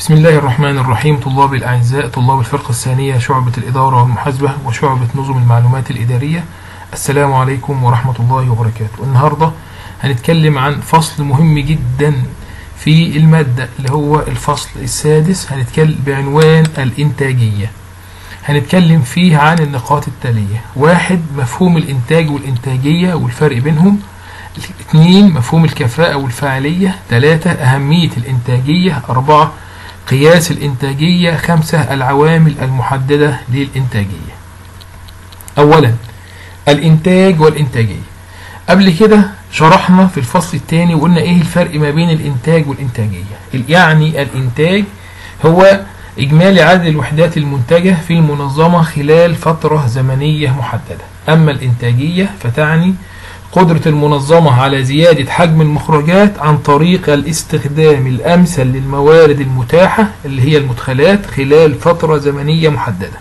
بسم الله الرحمن الرحيم طلاب الأعزاء طلاب الفرقة الثانية شعبة الإدارة والمحاسبة وشعبة نظم المعلومات الإدارية السلام عليكم ورحمة الله وبركاته النهاردة هنتكلم عن فصل مهم جدا في المادة اللي هو الفصل السادس هنتكلم بعنوان الإنتاجية هنتكلم فيه عن النقاط التالية واحد مفهوم الإنتاج والإنتاجية والفرق بينهم اثنين مفهوم الكفاءة والفاعلية ثلاثة أهمية الإنتاجية أربعة قياس الإنتاجية خمسة العوامل المحددة للإنتاجية أولا الإنتاج والإنتاجية قبل كده شرحنا في الفصل الثاني وقلنا إيه الفرق ما بين الإنتاج والإنتاجية يعني الإنتاج هو إجمالي عدد الوحدات المنتجة في المنظمة خلال فترة زمنية محددة أما الإنتاجية فتعني قدرة المنظمة على زيادة حجم المخرجات عن طريق الاستخدام الأمثل للموارد المتاحة اللي هي المدخلات خلال فترة زمنية محددة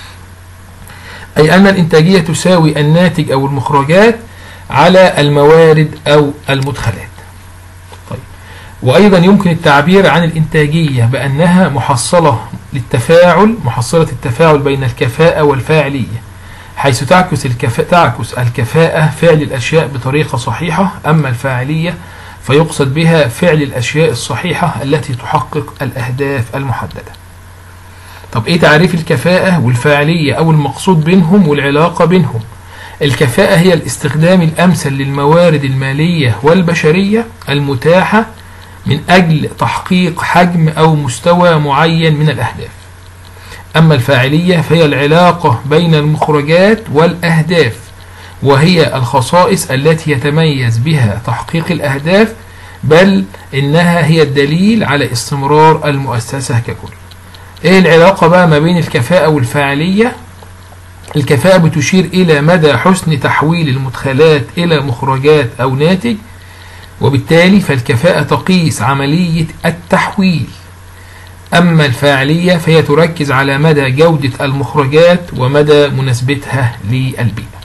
أي أن الإنتاجية تساوي الناتج أو المخرجات على الموارد أو المدخلات طيب. وأيضا يمكن التعبير عن الإنتاجية بأنها محصلة للتفاعل محصلة التفاعل بين الكفاءة والفاعلية حيث تعكس الكفاءة, تعكس الكفاءة فعل الأشياء بطريقة صحيحة أما الفاعلية فيقصد بها فعل الأشياء الصحيحة التي تحقق الأهداف المحددة طب إيه تعريف الكفاءة والفاعلية أو المقصود بينهم والعلاقة بينهم الكفاءة هي الاستخدام الأمثل للموارد المالية والبشرية المتاحة من أجل تحقيق حجم أو مستوى معين من الأهداف أما الفاعلية فهي العلاقة بين المخرجات والأهداف وهي الخصائص التي يتميز بها تحقيق الأهداف بل إنها هي الدليل على استمرار المؤسسة ككل إيه العلاقة بقى ما بين الكفاءة والفاعلية الكفاءة بتشير إلى مدى حسن تحويل المدخلات إلى مخرجات أو ناتج وبالتالي فالكفاءة تقيس عملية التحويل أما الفاعلية فهي تركز على مدى جودة المخرجات ومدى مناسبتها للبيئة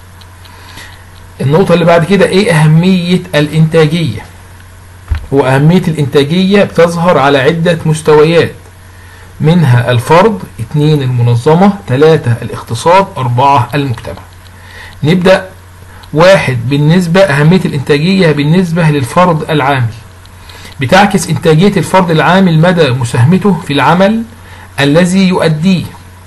النقطة اللي بعد كده إيه أهمية الإنتاجية وأهمية الإنتاجية بتظهر على عدة مستويات منها الفرد اثنين المنظمة ثلاثة الاقتصاد أربعة المجتمع نبدأ واحد بالنسبة أهمية الإنتاجية بالنسبة للفرد العامل بتعكس إنتاجية الفرد العامل مدى مساهمته في العمل الذي يؤديه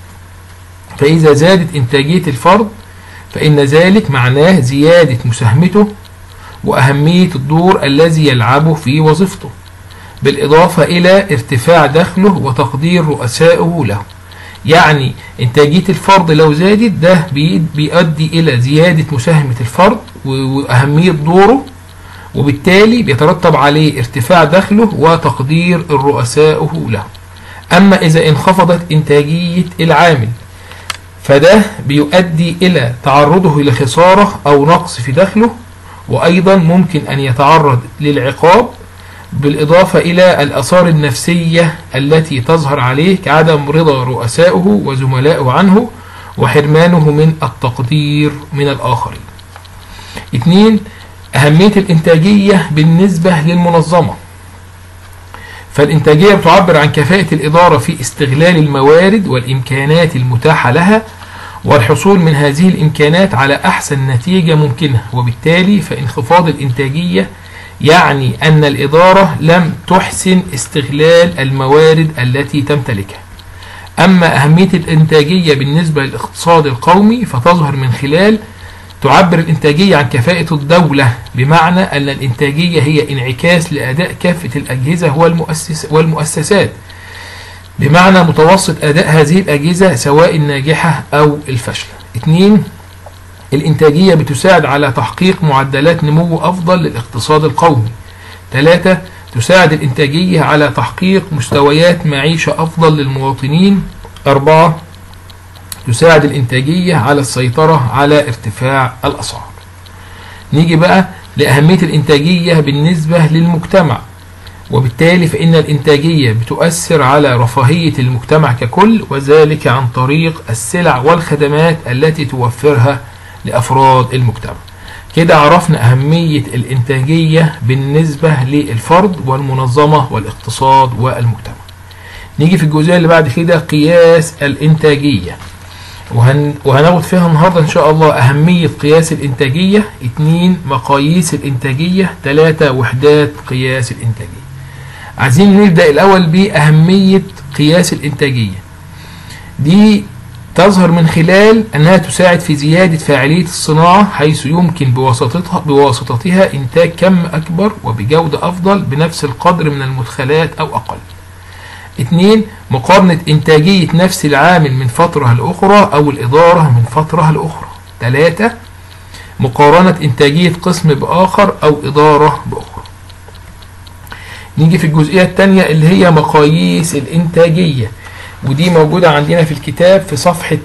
فإذا زادت إنتاجية الفرد فإن ذلك معناه زيادة مساهمته وأهمية الدور الذي يلعبه في وظيفته بالإضافة إلى ارتفاع دخله وتقدير رؤسائه له يعني إنتاجية الفرد لو زادت ده بيؤدي إلى زيادة مساهمة الفرد وأهمية دوره وبالتالي بيترتب عليه ارتفاع دخله وتقدير الرؤساء له أما إذا انخفضت إنتاجية العامل فده بيؤدي إلى تعرضه لخسارة أو نقص في دخله وأيضا ممكن أن يتعرض للعقاب بالإضافة إلى الأثار النفسية التي تظهر عليه كعدم رضا رؤسائه وزملائه عنه وحرمانه من التقدير من الآخرين اثنين أهمية الإنتاجية بالنسبة للمنظمة فالإنتاجية بتعبر عن كفاءة الإدارة في استغلال الموارد والإمكانات المتاحة لها والحصول من هذه الإمكانات على أحسن نتيجة ممكنة وبالتالي فانخفاض الإنتاجية يعني أن الإدارة لم تحسن استغلال الموارد التي تمتلكها أما أهمية الإنتاجية بالنسبة للاقتصاد القومي فتظهر من خلال تعبر الإنتاجية عن كفاءة الدولة بمعنى أن الإنتاجية هي انعكاس لأداء كافة الأجهزة والمؤسس والمؤسسات بمعنى متوسط أداء هذه الأجهزة سواء الناجحة أو الفاشلة. اثنين الإنتاجية بتساعد على تحقيق معدلات نمو أفضل للاقتصاد القومي. ثلاثة تساعد الإنتاجية على تحقيق مستويات معيشة أفضل للمواطنين. أربعة تساعد الإنتاجية على السيطرة على ارتفاع الأسعار نيجي بقى لأهمية الإنتاجية بالنسبة للمجتمع وبالتالي فإن الإنتاجية بتؤثر على رفاهية المجتمع ككل وذلك عن طريق السلع والخدمات التي توفرها لأفراد المجتمع كده عرفنا أهمية الإنتاجية بالنسبة للفرد والمنظمة والاقتصاد والمجتمع نيجي في الجزئية اللي بعد كده قياس الإنتاجية وهن... وهناخد فيها النهارده ان شاء الله اهميه قياس الانتاجيه اتنين مقاييس الانتاجيه تلاتة وحدات قياس الانتاجيه عايزين نبدا الاول باهميه قياس الانتاجيه دي تظهر من خلال انها تساعد في زياده فاعليه الصناعه حيث يمكن بواسطتها بواسطتها انتاج كم اكبر وبجوده افضل بنفس القدر من المدخلات او اقل اتنين مقارنة إنتاجية نفس العامل من فترة لأخرى أو الإدارة من فترة لأخرى تلاتة مقارنة إنتاجية قسم بآخر أو إدارة بأخرى نيجي في الجزئية التانية اللي هي مقاييس الإنتاجية ودي موجودة عندنا في الكتاب في صفحة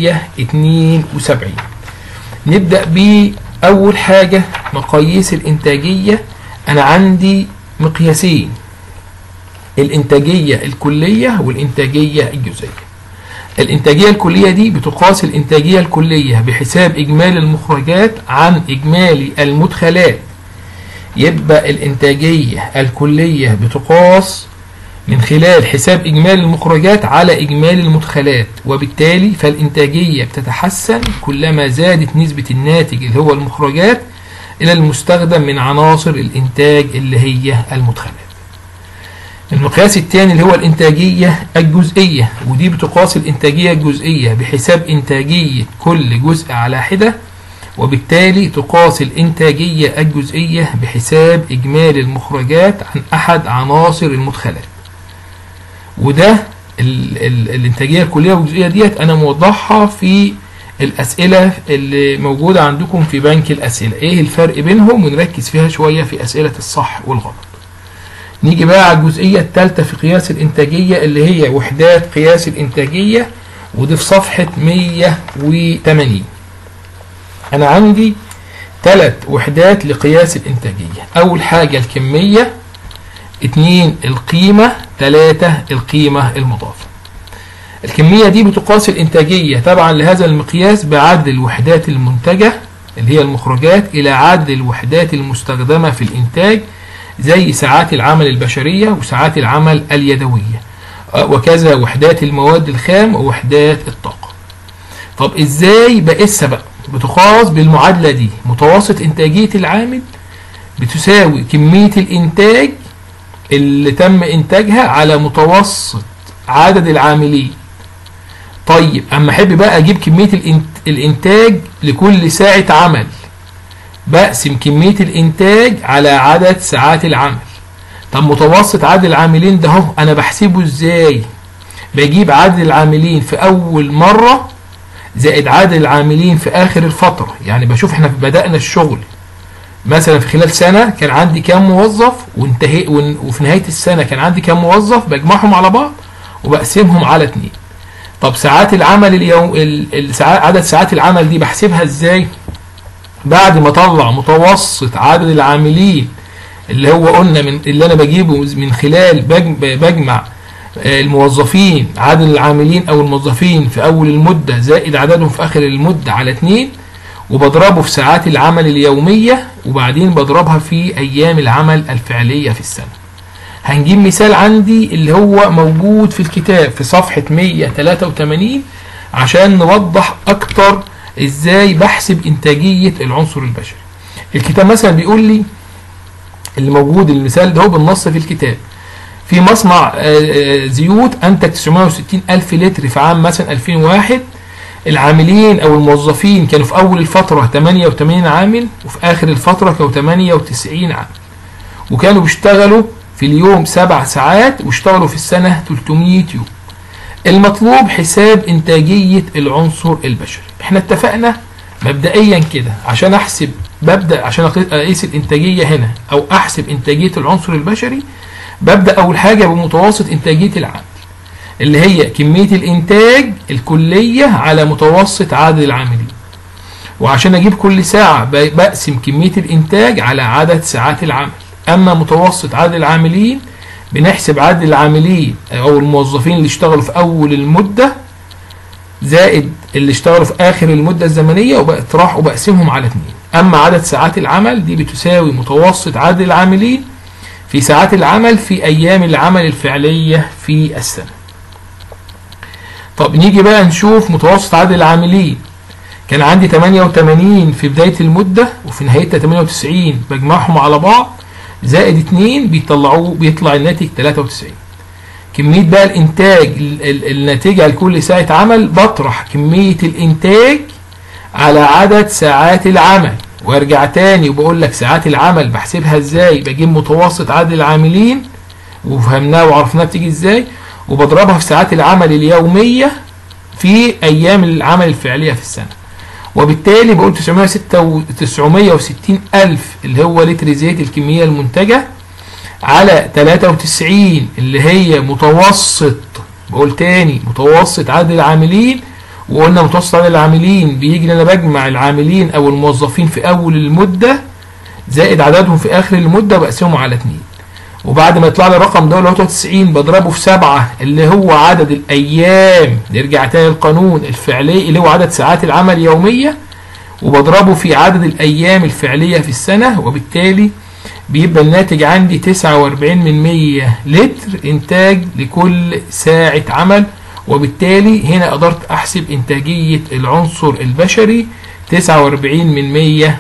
172 نبدأ بأول حاجة مقاييس الإنتاجية أنا عندي مقياسين الإنتاجية الكلية والإنتاجية الجزئية الإنتاجية الكلية دي بتقاس الإنتاجية الكلية بحساب إجمالي المخرجات عن إجمالي المدخلات يبقى الإنتاجية الكلية بتقاس من خلال حساب إجمالي المخرجات على إجمالي المدخلات وبالتالي فالإنتاجية بتتحسن كلما زادت نسبة الناتج اللي هو المخرجات إلى المستخدم من عناصر الإنتاج اللي هي المدخلات المقياس الثاني اللي هو الإنتاجية الجزئية ودي بتقاس الإنتاجية الجزئية بحساب إنتاجية كل جزء على حدة وبالتالي تقاس الإنتاجية الجزئية بحساب إجمالي المخرجات عن أحد عناصر المدخلات وده ال ال الإنتاجية الكلية والجزئية ديت أنا موضحها في الأسئلة اللي موجودة عندكم في بنك الأسئلة إيه الفرق بينهم ونركز فيها شوية في أسئلة الصح والغلط نيجي بقى على الجزئية الثالثة في قياس الإنتاجية اللي هي وحدات قياس الإنتاجية ودي في صفحة 180 أنا عندي ثلاث وحدات لقياس الإنتاجية أول حاجة الكمية اتنين القيمة تلاتة القيمة المضافة الكمية دي بتقاس الإنتاجية تبعا لهذا المقياس بعدد الوحدات المنتجة اللي هي المخرجات إلى عدد الوحدات المستخدمة في الإنتاج زي ساعات العمل البشرية وساعات العمل اليدوية وكذا وحدات المواد الخام ووحدات الطاقة طب ازاي بقيسها بقى بتقاس بالمعادلة دي متوسط انتاجية العامل بتساوي كمية الانتاج اللي تم انتاجها على متوسط عدد العاملين طيب اما احب بقى اجيب كمية الانتاج لكل ساعة عمل بقسم كمية الإنتاج على عدد ساعات العمل طب متوسط عدد العاملين ده اهو أنا بحسبه إزاي بجيب عدد العاملين في أول مرة زائد عدد العاملين في آخر الفترة يعني بشوف احنا بدأنا الشغل مثلا في خلال سنة كان عندي كام موظف وانتهي وفي نهاية السنة كان عندي كام موظف بجمعهم على بعض وبقسمهم على اتنين طب ساعات العمل اليوم الساعات عدد ساعات العمل دي بحسبها ازاي بعد ما اطلع متوسط عدد العاملين اللي هو قلنا من اللي انا بجيبه من خلال بجمع الموظفين عدد العاملين او الموظفين في اول المدة زائد عددهم في اخر المدة على اتنين وبضربه في ساعات العمل اليومية وبعدين بضربها في ايام العمل الفعلية في السنة هنجيب مثال عندي اللي هو موجود في الكتاب في صفحة 183 عشان نوضح اكتر ازاي بحسب انتاجية العنصر البشري الكتاب مثلا بيقول لي اللي موجود المثال ده هو بالنص في الكتاب في مصنع زيوت انتج 960 الف لتر في عام مثلا 2001 العاملين او الموظفين كانوا في اول الفترة 88 عامل وفي اخر الفترة كانوا 98 عامل وكانوا بيشتغلوا في اليوم سبع ساعات واشتغلوا في السنة 300 يوم المطلوب حساب انتاجية العنصر البشري احنا اتفقنا مبدئيا كده عشان احسب ببدأ عشان اقيس الانتاجية هنا او احسب انتاجية العنصر البشري ببدأ اول حاجة بمتوسط انتاجية العامل اللي هي كمية الانتاج الكلية على متوسط عدد العاملين وعشان اجيب كل ساعة بقسم كمية الانتاج على عدد ساعات العمل اما متوسط عدد العاملين بنحسب عدد العاملين او الموظفين اللي اشتغلوا في اول المدة زائد اللي اشتغلوا في اخر المدة الزمنية وبطرح وبقسمهم على اتنين اما عدد ساعات العمل دي بتساوي متوسط عدد العاملين في ساعات العمل في ايام العمل الفعلية في السنة طب نيجي بقى نشوف متوسط عدد العاملين كان عندي 88 في بداية المدة وفي نهايتها 98 بجمعهم على بعض زائد 2 بيطلعوه بيطلع الناتج 93 كمية بقى الإنتاج ال- ال- الناتجة لكل ساعة عمل بطرح كمية الإنتاج على عدد ساعات العمل وارجع تاني وبقول لك ساعات العمل بحسبها ازاي بجيب متوسط عدد العاملين وفهمناها وعرفناها بتيجي ازاي وبضربها في ساعات العمل اليومية في أيام العمل الفعلية في السنة وبالتالي بقول 906 960 ألف اللي هو لتر زيت الكمية المنتجة على 93 اللي هي متوسط بقول تاني متوسط عدد العاملين وقلنا متوسط عدد العاملين بيجي ان انا بجمع العاملين او الموظفين في اول المدة زائد عددهم في اخر المدة بقسمهم على 2 وبعد ما يطلع لي الرقم ده اللي هو 93 بضربه في 7 اللي هو عدد الايام نرجع تاني للقانون الفعلي اللي هو عدد ساعات العمل اليوميه وبضربه في عدد الايام الفعليه في السنه وبالتالي بيبقى الناتج عندي 49 من 100 لتر انتاج لكل ساعه عمل وبالتالي هنا قدرت احسب انتاجيه العنصر البشري 49 من 100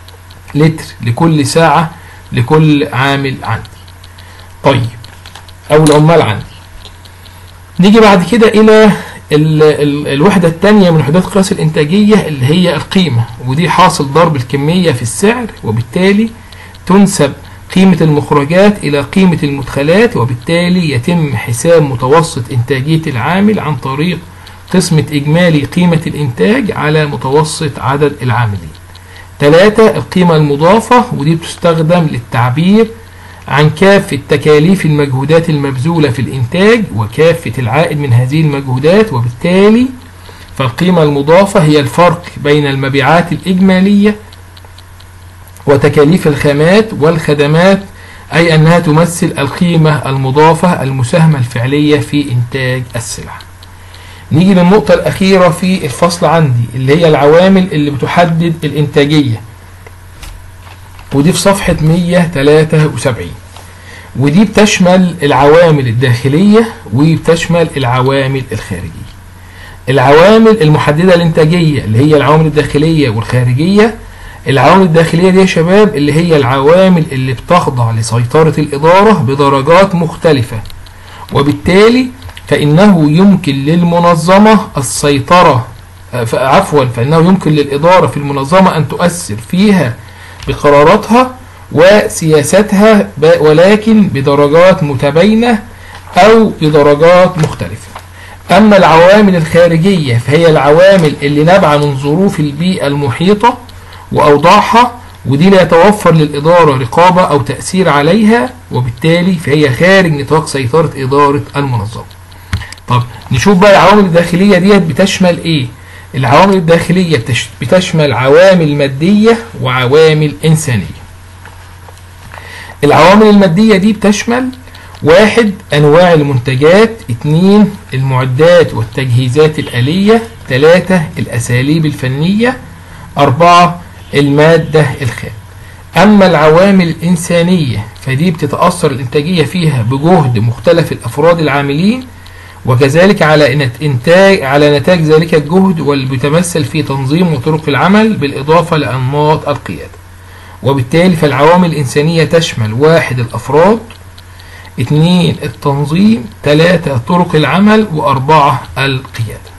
لتر لكل ساعه لكل عامل عندي طيب او العمال عندي نيجي بعد كده الى ال ال الوحدة الثانية من وحدات قياس الإنتاجية اللي هي القيمة ودي حاصل ضرب الكمية في السعر وبالتالي تنسب قيمة المخرجات إلى قيمة المدخلات وبالتالي يتم حساب متوسط إنتاجية العامل عن طريق قسمة إجمالي قيمة الإنتاج على متوسط عدد العاملين. ثلاثة القيمة المضافة ودي بتستخدم للتعبير عن كافة تكاليف المجهودات المبذولة في الإنتاج وكافة العائد من هذه المجهودات وبالتالي فالقيمة المضافة هي الفرق بين المبيعات الإجمالية وتكاليف الخامات والخدمات أي أنها تمثل القيمة المضافة المساهمة الفعلية في إنتاج السلع نيجي للنقطة الأخيرة في الفصل عندي اللي هي العوامل اللي بتحدد الإنتاجية ودي في صفحة 173 ودي بتشمل العوامل الداخلية وبتشمل العوامل الخارجية العوامل المحددة الإنتاجية اللي هي العوامل الداخلية والخارجية العوامل الداخلية دي يا شباب اللي هي العوامل اللي بتخضع لسيطرة الإدارة بدرجات مختلفة وبالتالي فإنه يمكن للمنظمة السيطرة عفوا فإنه يمكن للإدارة في المنظمة أن تؤثر فيها بقراراتها وسياستها ولكن بدرجات متباينة أو بدرجات مختلفة أما العوامل الخارجية فهي العوامل اللي نابعة من ظروف البيئة المحيطة وأوضاعها ودي لا يتوفر للإدارة رقابة أو تأثير عليها وبالتالي فهي خارج نطاق سيطرة إدارة المنظمة طب نشوف بقى العوامل الداخلية ديت بتشمل إيه العوامل الداخلية بتشمل عوامل مادية وعوامل إنسانية العوامل المادية دي بتشمل واحد أنواع المنتجات اتنين المعدات والتجهيزات الآلية تلاتة الأساليب الفنية أربعة المادة الخام أما العوامل الإنسانية فدي بتتأثر الإنتاجية فيها بجهد مختلف الأفراد العاملين وكذلك على إنتاج على نتاج ذلك الجهد واللي بيتمثل في تنظيم وطرق العمل بالإضافة لأنماط القيادة وبالتالي فالعوامل الإنسانية تشمل واحد الأفراد اثنين التنظيم ثلاثة طرق العمل وأربعة القيادة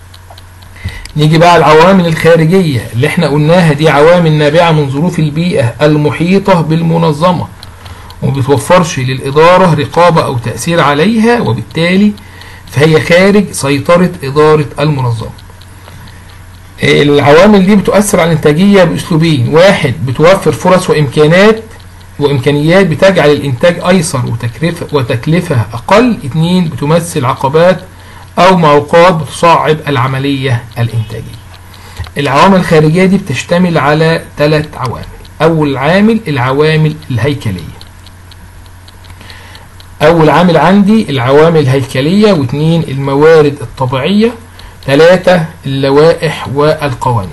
نيجي بقى العوامل الخارجية اللي احنا قلناها دي عوامل نابعة من ظروف البيئة المحيطة بالمنظمة ومبتوفرش للإدارة رقابة أو تأثير عليها وبالتالي فهي خارج سيطرة إدارة المنظمة العوامل دي بتؤثر على الإنتاجية بأسلوبين واحد بتوفر فرص وإمكانات وإمكانيات بتجعل الإنتاج أيسر وتكلفة, وتكلفة أقل اتنين بتمثل عقبات أو معوقات بتصعب العملية الإنتاجية العوامل الخارجية دي بتشتمل على ثلاث عوامل أول عامل العوامل الهيكلية أول عامل عندي العوامل الهيكلية واثنين الموارد الطبيعية ثلاثة اللوائح والقوانين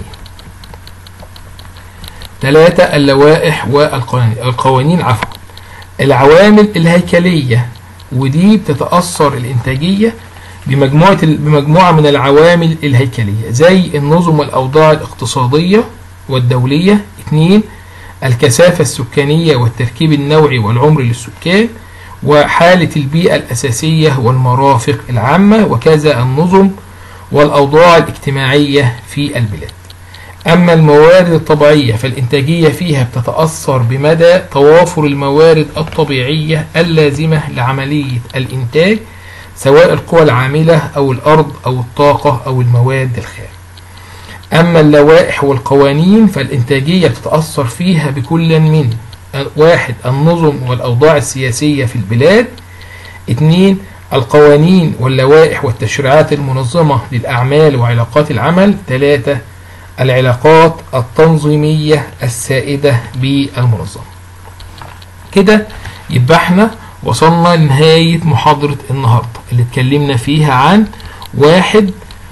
ثلاثة اللوائح والقوانين القوانين عفوا العوامل الهيكلية ودي بتتأثر الإنتاجية بمجموعة بمجموعة من العوامل الهيكلية زي النظم والأوضاع الاقتصادية والدولية اثنين الكثافة السكانية والتركيب النوعي والعمر للسكان وحالة البيئة الأساسية والمرافق العامة وكذا النظم والأوضاع الاجتماعية في البلاد أما الموارد الطبيعية فالإنتاجية فيها بتتأثر بمدى توافر الموارد الطبيعية اللازمة لعملية الإنتاج سواء القوى العاملة أو الأرض أو الطاقة أو المواد الخام أما اللوائح والقوانين فالإنتاجية بتتأثر فيها بكل من واحد النظم والأوضاع السياسية في البلاد اثنين القوانين واللوائح والتشريعات المنظمة للأعمال وعلاقات العمل ثلاثة العلاقات التنظيمية السائدة بالمنظمة كده يبقى احنا وصلنا لنهاية محاضرة النهاردة اللي اتكلمنا فيها عن واحد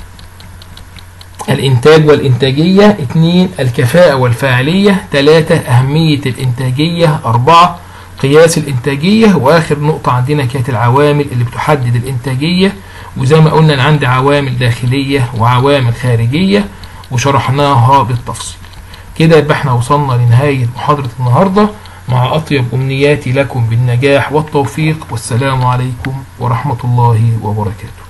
الإنتاج والإنتاجية اثنين الكفاءة والفاعلية ثلاثة أهمية الإنتاجية أربعة قياس الإنتاجية وآخر نقطة عندنا كانت العوامل اللي بتحدد الإنتاجية وزي ما قلنا أن عندي عوامل داخلية وعوامل خارجية وشرحناها بالتفصيل كده يبقى احنا وصلنا لنهاية محاضرة النهاردة مع أطيب أمنياتي لكم بالنجاح والتوفيق والسلام عليكم ورحمة الله وبركاته